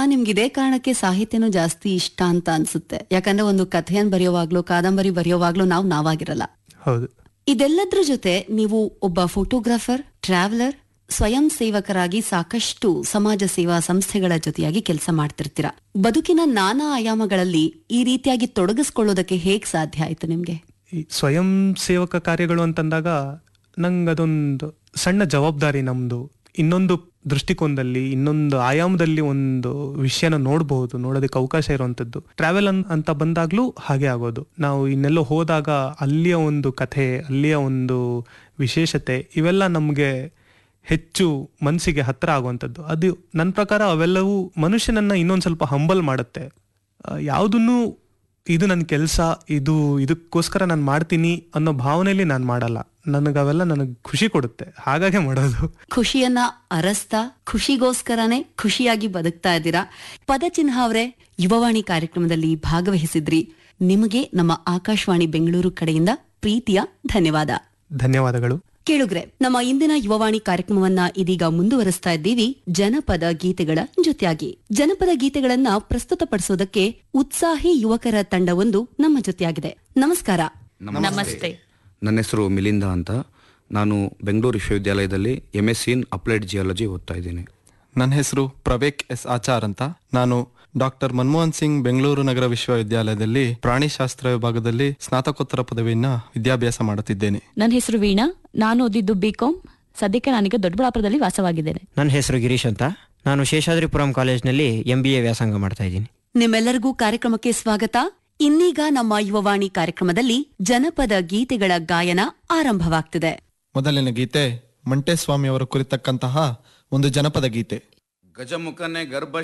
ನಿಮ್ಗೆ ಇದೇ ಕಾರಣಕ್ಕೆ ಸಾಹಿತ್ಯನೂ ಜಾಸ್ತಿ ಇಷ್ಟ ಅಂತ ಅನ್ಸುತ್ತೆ ಯಾಕಂದ್ರೆ ಒಂದು ಕಥೆಯನ್ನ ಬರೆಯೋವಾಗ್ಲೂ ಕಾದಂಬರಿ ಬರೆಯೋವಾಗ್ಲೂ ನಾವು ನಾವಾಗಿರಲ್ಲ ಹೌದು ಇದೆಲ್ಲದ್ರ ಜೊತೆ ನೀವು ಒಬ್ಬ ಫೋಟೋಗ್ರಾಫರ್ ಟ್ರಾವೆಲರ್ ಸ್ವಯಂ ಸೇವಕರಾಗಿ ಸಾಕಷ್ಟು ಸಮಾಜ ಸೇವಾ ಸಂಸ್ಥೆಗಳ ಜೊತೆಯಾಗಿ ಕೆಲಸ ಮಾಡ್ತಿರ್ತೀರಾ ಬದುಕಿನ ನಾನಾ ಆಯಾಮಗಳಲ್ಲಿ ಈ ರೀತಿಯಾಗಿ ತೊಡಗಿಸ್ಕೊಳ್ಳೋದಕ್ಕೆ ಹೇಗ್ ಸಾಧ್ಯ ಆಯ್ತು ನಿಮ್ಗೆ ಈ ಸ್ವಯಂ ಸೇವಕ ಕಾರ್ಯಗಳು ಅಂತಂದಾಗ ನಂಗೆ ಅದೊಂದು ಸಣ್ಣ ಜವಾಬ್ದಾರಿ ನಮ್ದು ಇನ್ನೊಂದು ದೃಷ್ಟಿಕೋನದಲ್ಲಿ ಇನ್ನೊಂದು ಆಯಾಮದಲ್ಲಿ ಒಂದು ವಿಷಯನ ನೋಡಬಹುದು ನೋಡೋದಕ್ಕೆ ಅವಕಾಶ ಇರುವಂತದ್ದು ಟ್ರಾವೆಲ್ ಅಂತ ಬಂದಾಗ್ಲೂ ಹಾಗೆ ಆಗೋದು ನಾವು ಇನ್ನೆಲ್ಲೋ ಹೋದಾಗ ಅಲ್ಲಿಯ ಒಂದು ಕಥೆ ಅಲ್ಲಿಯ ಒಂದು ವಿಶೇಷತೆ ಇವೆಲ್ಲ ನಮಗೆ ಹೆಚ್ಚು ಮನಸ್ಸಿಗೆ ಹತ್ರ ಆಗುವಂಥದ್ದು ಅದು ನನ್ನ ಪ್ರಕಾರ ಅವೆಲ್ಲವೂ ಮನುಷ್ಯನನ್ನ ಇನ್ನೊಂದು ಸ್ವಲ್ಪ ಹಂಬಲ್ ಮಾಡುತ್ತೆ ಯಾವುದನ್ನು ಇದು ನನ್ನ ಕೆಲಸ ಇದು ಇದಕ್ಕೋಸ್ಕರ ನಾನು ಮಾಡ್ತೀನಿ ಅನ್ನೋ ಭಾವನೆಯಲ್ಲಿ ನಾನು ಮಾಡಲ್ಲ ನನಗೆ ಅವೆಲ್ಲ ನನಗೆ ಖುಷಿ ಕೊಡುತ್ತೆ ಹಾಗಾಗಿ ಮಾಡೋದು ಖುಷಿಯನ್ನ ಅರಸ್ತಾ ಖುಷಿಗೋಸ್ಕರನೇ ಖುಷಿಯಾಗಿ ಬದುಕ್ತಾ ಇದ್ದೀರಾ ಪದಚಿಹ್ನ ಅವರೇ ಯುವವಾಣಿ ಕಾರ್ಯಕ್ರಮದಲ್ಲಿ ಭಾಗವಹಿಸಿದ್ರಿ ನಿಮಗೆ ನಮ್ಮ ಆಕಾಶವಾಣಿ ಬೆಂಗಳೂರು ಕಡೆಯಿಂದ ಪ್ರೀತಿಯ ಧನ್ಯವಾದ ಧನ್ಯವಾದಗಳು ಕೇಳುಗ್ರೆ ನಮ್ಮ ಇಂದಿನ ಯುವವಾಣಿ ಕಾರ್ಯಕ್ರಮವನ್ನ ಇದೀಗ ಮುಂದುವರಿಸ್ತಾ ಇದ್ದೀವಿ ಜನಪದ ಗೀತೆಗಳ ಜೊತೆಯಾಗಿ ಜನಪದ ಗೀತೆಗಳನ್ನ ಪ್ರಸ್ತುತಪಡಿಸೋದಕ್ಕೆ ಉತ್ಸಾಹಿ ಯುವಕರ ತಂಡವೊಂದು ನಮ್ಮ ಜೊತೆಯಾಗಿದೆ ನಮಸ್ಕಾರ ನಮಸ್ತೆ ನನ್ನ ಹೆಸರು ಮಿಲಿಂದ ಅಂತ ನಾನು ಬೆಂಗಳೂರು ವಿಶ್ವವಿದ್ಯಾಲಯದಲ್ಲಿ M S in applied geology ಓದ್ತಾ ಇದ್ದೀನಿ ನನ್ನ ಹೆಸರು ಪ್ರವೇಕ್ ಎಸ್ ಆಚಾರ್ ಅಂತ ನಾನು ಡಾಕ್ಟರ್ ಮನಮೋಹನ್ ಸಿಂಗ್ ಬೆಂಗಳೂರು ನಗರ ವಿಶ್ವವಿದ್ಯಾಲಯದಲ್ಲಿ ಪ್ರಾಣಿಶಾಸ್ತ್ರ ವಿಭಾಗದಲ್ಲಿ ಸ್ನಾತಕೋತ್ತರ ಪದವಿಯನ್ನ ವಿದ್ಯಾಭ್ಯಾಸ ಮಾಡುತ್ತಿದ್ದೇನೆ ನನ್ನ ಹೆಸರು ವೀಣಾ ನಾನು ಓದಿದ್ದು ಬಿಕಾಂ ಸದ್ಯಕ್ಕೆ ನಾನೀಗ ದೊಡ್ಡಬಳ್ಳಾಪುರದಲ್ಲಿ ವಾಸವಾಗಿದ್ದೇನೆ ನನ್ನ ಹೆಸರು ಗಿರೀಶ್ ಅಂತ ನಾನು ಶೇಷಾದ್ರಿಪುರಂ ಕಾಲೇಜ್ನಲ್ಲಿ ಎಂ ಬಿ ಎ ವ್ಯಾಸಂಗ ಮಾಡ್ತಾ ಇದ್ದೀನಿ ನಿಮ್ಮೆಲ್ಲರಿಗೂ ಕಾರ್ಯಕ್ರಮಕ್ಕೆ ಸ್ವಾಗತ ಇನ್ನೀಗ ನಮ್ಮ ಯುವವಾಣಿ ಕಾರ್ಯಕ್ರಮದಲ್ಲಿ ಜನಪದ ಗೀತೆಗಳ ಗಾಯನ ಆರಂಭವಾಗ್ತಿದೆ ಮೊದಲನೇ ಗೀತೆ ಮಂಟೇಸ್ವಾಮಿ ಅವರ ಕುರಿತಕ್ಕಂತಹ ಒಂದು ಜನಪದ ಗೀತೆ ಗಜಮುಖನೆ ಗರ್ಭ